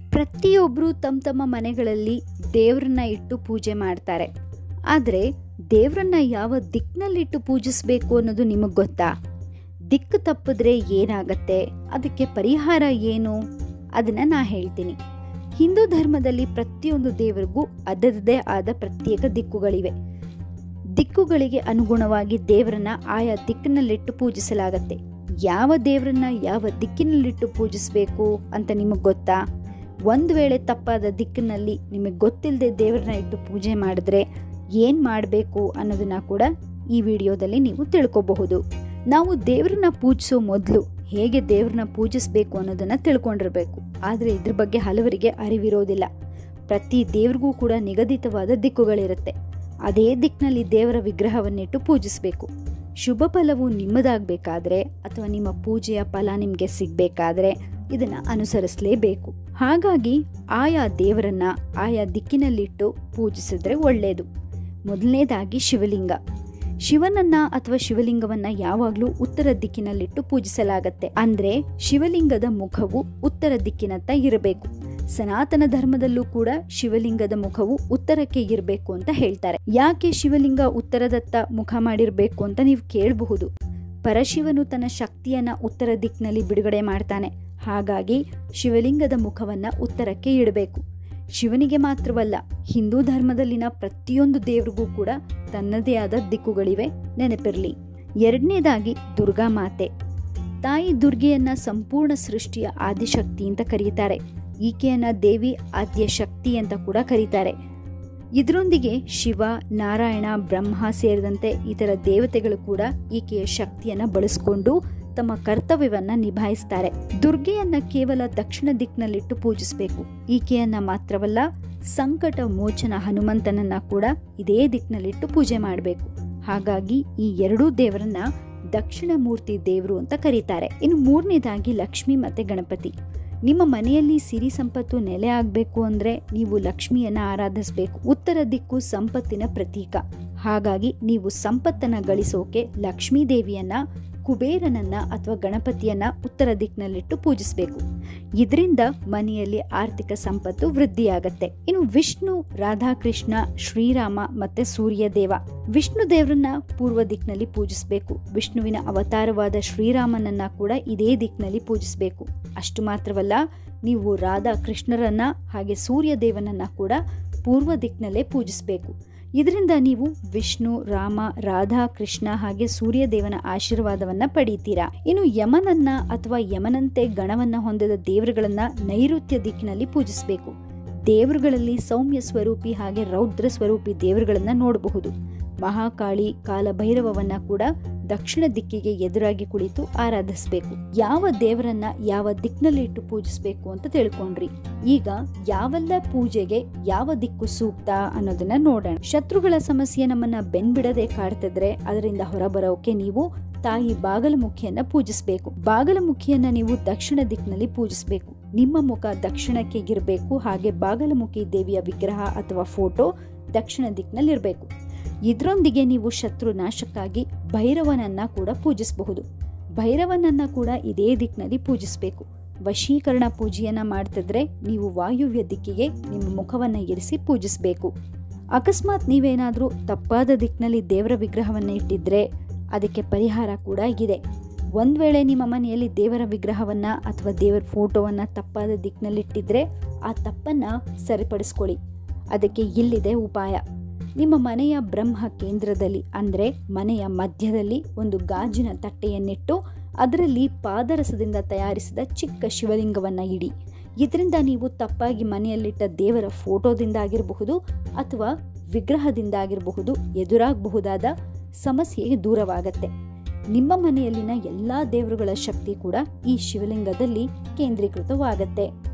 ಪ್ರತಿಯೊಬ್ಬರು ತಮ್ಮ ತಮ್ಮ ಮನೆಗಳಲ್ಲಿ ದೇವರನ್ನ ಇಟ್ಟು ಪೂಜೆ ಮಾಡ್ತಾರೆ ಆದರೆ ದೇವರನ್ನ ಯಾವ ದಿಕ್ಕಿನಲ್ಲಿಟ್ಟು ಪೂಜಿಸಬೇಕು ಅನ್ನೋದು ನಿಮಗೆ ಗೊತ್ತಾ ದಿಕ್ಕು ತಪ್ಪಿದ್ರೆ ಏನಾಗತ್ತೆ ಅದಕ್ಕೆ ಪರಿಹಾರ ಏನು ಅದನ್ನ ನಾ ಹೇಳ್ತೀನಿ ಹಿಂದೂ ಧರ್ಮದಲ್ಲಿ ಪ್ರತಿಯೊಂದು ದೇವರಿಗೂ ಅದರದೇ ಆದ ಪ್ರತ್ಯೇಕ ದಿಕ್ಕುಗಳಿವೆ ದಿಕ್ಕುಗಳಿಗೆ ಅನುಗುಣವಾಗಿ ದೇವರನ್ನ ಆಯಾ ದಿಕ್ಕಿನಲ್ಲಿಟ್ಟು ಪೂಜಿಸಲಾಗತ್ತೆ ಯಾವ ದೇವರನ್ನ ಯಾವ ದಿಕ್ಕಿನಲ್ಲಿಟ್ಟು ಪೂಜಿಸಬೇಕು ಅಂತ ನಿಮಗೆ ಗೊತ್ತಾ ಒಂದು ವೇಳೆ ತಪ್ಪಾದ ದಿಕ್ಕಿನಲ್ಲಿ ನಿಮಗೆ ಗೊತ್ತಿಲ್ಲದೆ ದೇವರನ್ನ ಇಟ್ಟು ಪೂಜೆ ಮಾಡಿದ್ರೆ ಏನು ಮಾಡಬೇಕು ಅನ್ನೋದನ್ನ ಕೂಡ ಈ ವಿಡಿಯೋದಲ್ಲಿ ನೀವು ತಿಳ್ಕೊಬಹುದು ನಾವು ದೇವ್ರನ್ನ ಪೂಜಿಸೋ ಮೊದಲು ಹೇಗೆ ದೇವ್ರನ್ನ ಪೂಜಿಸಬೇಕು ಅನ್ನೋದನ್ನ ತಿಳ್ಕೊಂಡಿರ್ಬೇಕು ಆದರೆ ಇದ್ರ ಬಗ್ಗೆ ಹಲವರಿಗೆ ಅರಿವಿರೋದಿಲ್ಲ ಪ್ರತಿ ದೇವ್ರಿಗೂ ಕೂಡ ನಿಗದಿತವಾದ ದಿಕ್ಕುಗಳಿರುತ್ತೆ ಅದೇ ದಿಕ್ಕಿನಲ್ಲಿ ದೇವರ ವಿಗ್ರಹವನ್ನಿಟ್ಟು ಪೂಜಿಸಬೇಕು ಶುಭ ಫಲವು ನಿಮ್ಮದಾಗಬೇಕಾದ್ರೆ ಅಥವಾ ನಿಮ್ಮ ಪೂಜೆಯ ಫಲ ನಿಮಗೆ ಸಿಗಬೇಕಾದ್ರೆ ಇದನ್ನ ಅನುಸರಿಸಲೇಬೇಕು ಹಾಗಾಗಿ ಆಯಾ ದೇವರನ್ನ ಆಯಾ ದಿಕ್ಕಿನಲ್ಲಿಟ್ಟು ಪೂಜಿಸಿದ್ರೆ ಒಳ್ಳೆಯದು ಮೊದಲನೇದಾಗಿ ಶಿವಲಿಂಗ ಶಿವನನ್ನ ಅಥವಾ ಶಿವಲಿಂಗವನ್ನ ಯಾವಾಗಲೂ ಉತ್ತರ ದಿಕ್ಕಿನಲ್ಲಿಟ್ಟು ಪೂಜಿಸಲಾಗತ್ತೆ ಅಂದ್ರೆ ಶಿವಲಿಂಗದ ಮುಖವು ಉತ್ತರ ದಿಕ್ಕಿನತ್ತ ಇರಬೇಕು ಸನಾತನ ಧರ್ಮದಲ್ಲೂ ಕೂಡ ಶಿವಲಿಂಗದ ಮುಖವು ಉತ್ತರಕ್ಕೆ ಇರಬೇಕು ಅಂತ ಹೇಳ್ತಾರೆ ಯಾಕೆ ಶಿವಲಿಂಗ ಉತ್ತರದತ್ತ ಮುಖ ಮಾಡಿರಬೇಕು ಅಂತ ನೀವು ಕೇಳಬಹುದು ಪರಶಿವನು ತನ್ನ ಶಕ್ತಿಯನ್ನ ಉತ್ತರ ದಿಕ್ಕಿನಲ್ಲಿ ಬಿಡುಗಡೆ ಮಾಡ್ತಾನೆ ಹಾಗಾಗಿ ಶಿವಲಿಂಗದ ಮುಖವನ್ನ ಉತ್ತರಕ್ಕೆ ಇಡಬೇಕು ಶಿವನಿಗೆ ಮಾತ್ರವಲ್ಲ ಹಿಂದೂ ಧರ್ಮದಲ್ಲಿನ ಪ್ರತಿಯೊಂದು ದೇವರಿಗೂ ಕೂಡ ತನ್ನದೇ ಆದ ದಿಕ್ಕುಗಳಿವೆ ನೆನಪಿರಲಿ ಎರಡನೇದಾಗಿ ದುರ್ಗಾ ಮಾತೆ ತಾಯಿ ದುರ್ಗೆಯನ್ನ ಸಂಪೂರ್ಣ ಸೃಷ್ಟಿಯ ಆದಿಶಕ್ತಿ ಅಂತ ಕರೀತಾರೆ ಈಕೆಯನ್ನ ದೇವಿ ಆದ್ಯ ಶಕ್ತಿ ಅಂತ ಕೂಡ ಕರೀತಾರೆ ಇದರೊಂದಿಗೆ ಶಿವ ನಾರಾಯಣ ಬ್ರಹ್ಮ ಸೇರಿದಂತೆ ಇತರ ದೇವತೆಗಳು ಕೂಡ ಈಕೆಯ ಶಕ್ತಿಯನ್ನ ಬಳಸಿಕೊಂಡು ತಮ್ಮ ಕರ್ತವ್ಯವನ್ನ ನಿಭಾಯಿಸ್ತಾರೆ ದುರ್ಗೆಯನ್ನ ಕೇವಲ ದಕ್ಷಿಣ ದಿಕ್ಕಿನಲ್ಲಿಟ್ಟು ಪೂಜಿಸಬೇಕು ಈಕೆಯನ್ನ ಮಾತ್ರವಲ್ಲ ಸಂಕಟ ಮೋಚನ ಹನುಮಂತನನ್ನ ಕೂಡ ಇದೇ ದಿಕ್ಕಿನಲ್ಲಿಟ್ಟು ಪೂಜೆ ಮಾಡಬೇಕು ಹಾಗಾಗಿ ಈ ಎರಡೂ ದೇವರನ್ನ ದಕ್ಷಿಣ ಮೂರ್ತಿ ದೇವರು ಅಂತ ಕರೀತಾರೆ ಇನ್ನು ಮೂರನೇದಾಗಿ ಲಕ್ಷ್ಮಿ ಮತ್ತೆ ಗಣಪತಿ ನಿಮ್ಮ ಮನೆಯಲ್ಲಿ ಸಿರಿ ಸಂಪತ್ತು ನೆಲೆ ಆಗಬೇಕು ಅಂದ್ರೆ ನೀವು ಲಕ್ಷ್ಮಿಯನ್ನ ಆರಾಧಿಸಬೇಕು ಉತ್ತರ ದಿಕ್ಕು ಸಂಪತ್ತಿನ ಪ್ರತೀಕ ಹಾಗಾಗಿ ನೀವು ಸಂಪತ್ತನ್ನ ಗಳಿಸೋಕೆ ಲಕ್ಷ್ಮೀ ದೇವಿಯನ್ನ ಕುಬೇರನನ್ನ ಅಥವಾ ಗಣಪತಿಯನ್ನ ಉತ್ತರ ದಿಕ್ಕಿನಲ್ಲಿಟ್ಟು ಪೂಜಿಸಬೇಕು ಇದರಿಂದ ಮನೆಯಲ್ಲಿ ಆರ್ಥಿಕ ಸಂಪತ್ತು ವೃದ್ಧಿಯಾಗತ್ತೆ ಇನ್ನು ವಿಷ್ಣು ರಾಧಾಕೃಷ್ಣ ಶ್ರೀರಾಮ ಮತ್ತೆ ಸೂರ್ಯ ದೇವ ವಿಷ್ಣು ದೇವರನ್ನ ಪೂರ್ವ ದಿಕ್ಕಿನಲ್ಲಿ ಪೂಜಿಸಬೇಕು ವಿಷ್ಣುವಿನ ಅವತಾರವಾದ ಶ್ರೀರಾಮನನ್ನ ಕೂಡ ಇದೇ ದಿಕ್ಕಿನಲ್ಲಿ ಪೂಜಿಸಬೇಕು ಅಷ್ಟು ಮಾತ್ರವಲ್ಲ ನೀವು ರಾಧಾ ಕೃಷ್ಣರನ್ನ ಹಾಗೆ ಸೂರ್ಯ ದೇವನನ್ನ ಕೂಡ ಪೂರ್ವ ದಿಕ್ಕಿನಲ್ಲೇ ಪೂಜಿಸಬೇಕು ಇದರಿಂದ ನೀವು ವಿಷ್ಣು ರಾಮ ರಾಧಾ ಕೃಷ್ಣ ಹಾಗೆ ಸೂರ್ಯ ದೇವನ ಆಶೀರ್ವಾದವನ್ನ ಪಡೀತೀರಾ ಇನ್ನು ಯಮನನ್ನ ಅಥವಾ ಯಮನಂತೆ ಗಣವನ್ನ ಹೊಂದಿದ ದೇವರುಗಳನ್ನ ನೈಋತ್ಯ ದಿಕ್ಕಿನಲ್ಲಿ ಪೂಜಿಸಬೇಕು ದೇವರುಗಳಲ್ಲಿ ಸೌಮ್ಯ ಸ್ವರೂಪಿ ಹಾಗೆ ರೌದ್ರ ಸ್ವರೂಪಿ ದೇವರುಗಳನ್ನ ನೋಡಬಹುದು ಮಹಾಕಾಳಿ ಕಾಲಭೈರವವನ್ನ ಕೂಡ ದಕ್ಷಿಣ ದಿಕ್ಕಿಗೆ ಎದುರಾಗಿ ಕುಳಿತು ಆರಾಧಿಸಬೇಕು ಯಾವ ದೇವರನ್ನ ಯಾವ ದಿಕ್ಕಿನಲ್ಲಿ ಇಟ್ಟು ಪೂಜಿಸಬೇಕು ಅಂತ ತಿಳ್ಕೊಂಡ್ರಿ ಈಗ ಯಾವೆಲ್ಲ ಪೂಜೆಗೆ ಯಾವ ದಿಕ್ಕು ಸೂಕ್ತ ಅನ್ನೋದನ್ನ ನೋಡೋಣ ಶತ್ರುಗಳ ಸಮಸ್ಯೆ ನಮ್ಮನ್ನ ಬೆನ್ಬಿಡದೆ ಕಾಡ್ತಿದ್ರೆ ಅದರಿಂದ ಹೊರಬರೋಕೆ ನೀವು ತಾಯಿ ಬಾಗಲಮುಖಿಯನ್ನ ಪೂಜಿಸಬೇಕು ಬಾಗಲಮುಖಿಯನ್ನ ನೀವು ದಕ್ಷಿಣ ದಿಕ್ಕಿನಲ್ಲಿ ಪೂಜಿಸಬೇಕು ನಿಮ್ಮ ಮುಖ ದಕ್ಷಿಣಕ್ಕೆ ಇರಬೇಕು ಹಾಗೆ ಬಾಗಲಮುಖಿ ದೇವಿಯ ವಿಗ್ರಹ ಅಥವಾ ಫೋಟೋ ದಕ್ಷಿಣ ದಿಕ್ಕಿನಲ್ಲಿ ಇರಬೇಕು ಇದರೊಂದಿಗೆ ನೀವು ಶತ್ರು ನಾಶಕ್ಕಾಗಿ ಭೈರವನನ್ನ ಕೂಡ ಪೂಜಿಸಬಹುದು ಭೈರವನನ್ನ ಕೂಡ ಇದೇ ದಿಕ್ಕಿನಲ್ಲಿ ಪೂಜಿಸಬೇಕು ವಶೀಕರಣ ಪೂಜೆಯನ್ನ ಮಾಡ್ತಿದ್ರೆ ನೀವು ವಾಯುವ್ಯ ದಿಕ್ಕಿಗೆ ನಿಮ್ಮ ಮುಖವನ್ನ ಇರಿಸಿ ಪೂಜಿಸಬೇಕು ಅಕಸ್ಮಾತ್ ನೀವೇನಾದರೂ ತಪ್ಪಾದ ದಿಕ್ಕಿನಲ್ಲಿ ದೇವರ ವಿಗ್ರಹವನ್ನ ಇಟ್ಟಿದ್ರೆ ಅದಕ್ಕೆ ಪರಿಹಾರ ಕೂಡ ಇದೆ ಒಂದ್ ವೇಳೆ ನಿಮ್ಮ ಮನೆಯಲ್ಲಿ ದೇವರ ವಿಗ್ರಹವನ್ನ ಅಥವಾ ದೇವರ ಫೋಟೋವನ್ನ ತಪ್ಪಾದ ದಿಕ್ಕಿನಲ್ಲಿ ಇಟ್ಟಿದ್ರೆ ಆ ತಪ್ಪನ್ನ ಸರಿಪಡಿಸ್ಕೊಳ್ಳಿ ಅದಕ್ಕೆ ಇಲ್ಲಿದೆ ಉಪಾಯ ನಿಮ್ಮ ಮನೆಯ ಬ್ರಹ್ಮ ಕೇಂದ್ರದಲ್ಲಿ ಅಂದರೆ ಮನೆಯ ಮಧ್ಯದಲ್ಲಿ ಒಂದು ಗಾಜಿನ ತಟ್ಟೆಯನ್ನಿಟ್ಟು ಅದರಲ್ಲಿ ಪಾದರಸದಿಂದ ತಯಾರಿಸಿದ ಚಿಕ್ಕ ಶಿವಲಿಂಗವನ್ನು ಇಡಿ ಇದರಿಂದ ನೀವು ತಪ್ಪಾಗಿ ಮನೆಯಲ್ಲಿಟ್ಟ ದೇವರ ಫೋಟೋದಿಂದ ಆಗಿರಬಹುದು ಅಥವಾ ವಿಗ್ರಹದಿಂದ ಆಗಿರಬಹುದು ಎದುರಾಗಬಹುದಾದ ಸಮಸ್ಯೆಗೆ ದೂರವಾಗತ್ತೆ ನಿಮ್ಮ ಮನೆಯಲ್ಲಿನ ಎಲ್ಲ ದೇವರುಗಳ ಶಕ್ತಿ ಕೂಡ ಈ ಶಿವಲಿಂಗದಲ್ಲಿ ಕೇಂದ್ರೀಕೃತವಾಗತ್ತೆ